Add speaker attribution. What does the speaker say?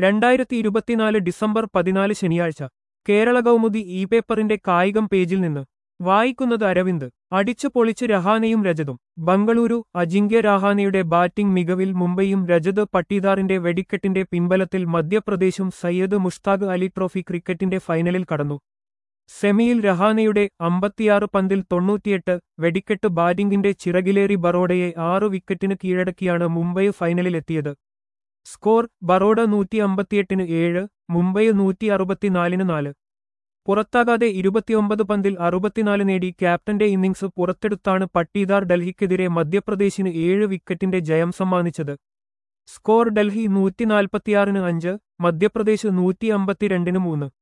Speaker 1: രണ്ടായിരത്തി ഇരുപത്തിനാല് ഡിസംബർ പതിനാല് ശനിയാഴ്ച കേരള കൗമുദി ഇ പേപ്പറിന്റെ കായികം പേജിൽ നിന്ന് വായിക്കുന്നത് അരവിന്ദ് അടിച്ചു പൊളിച്ച് രഹാനെയും രജതും ബംഗളൂരു അജിങ്ക്യ രഹാനെയുടെ ബാറ്റിംഗ് മികവിൽ മുംബൈയും രജത് പട്ടീദാറിന്റെ വെടിക്കെട്ടിന്റെ പിൻബലത്തിൽ മധ്യപ്രദേശും സയ്യദ് മുഷ്താഖ് അലി ട്രോഫി ക്രിക്കറ്റിന്റെ ഫൈനലിൽ കടന്നു സെമിയിൽ രഹാനെയുടെ അമ്പത്തിയാറ് പന്തിൽ തൊണ്ണൂറ്റിയെട്ട് വെടിക്കെട്ട് ബാറ്റിംഗിന്റെ ചിറകിലേറി ബറോഡയെ ആറു വിക്കറ്റിന് കീഴടക്കിയാണ് മുംബൈ ഫൈനലിലെത്തിയത് സ്കോർ ബറോഡ നൂറ്റി അമ്പത്തിയെട്ടിന് ഏഴ് മുംബൈ നൂറ്റി അറുപത്തിനാലിന് നാല് പുറത്താകാതെ ഇരുപത്തിയൊമ്പത് പന്തിൽ അറുപത്തിനാല് നേടി ക്യാപ്റ്റന്റെ ഇന്നിംഗ്സ് പുറത്തെടുത്താണ് പട്ടീദാർ ഡൽഹിക്കെതിരെ മധ്യപ്രദേശിന് ഏഴ് വിക്കറ്റിന്റെ ജയം സമ്മാനിച്ചത് സ്കോർ ഡൽഹി നൂറ്റി നാൽപ്പത്തിയാറിന് അഞ്ച് മധ്യപ്രദേശ് നൂറ്റി അമ്പത്തിരണ്ടിന് മൂന്ന്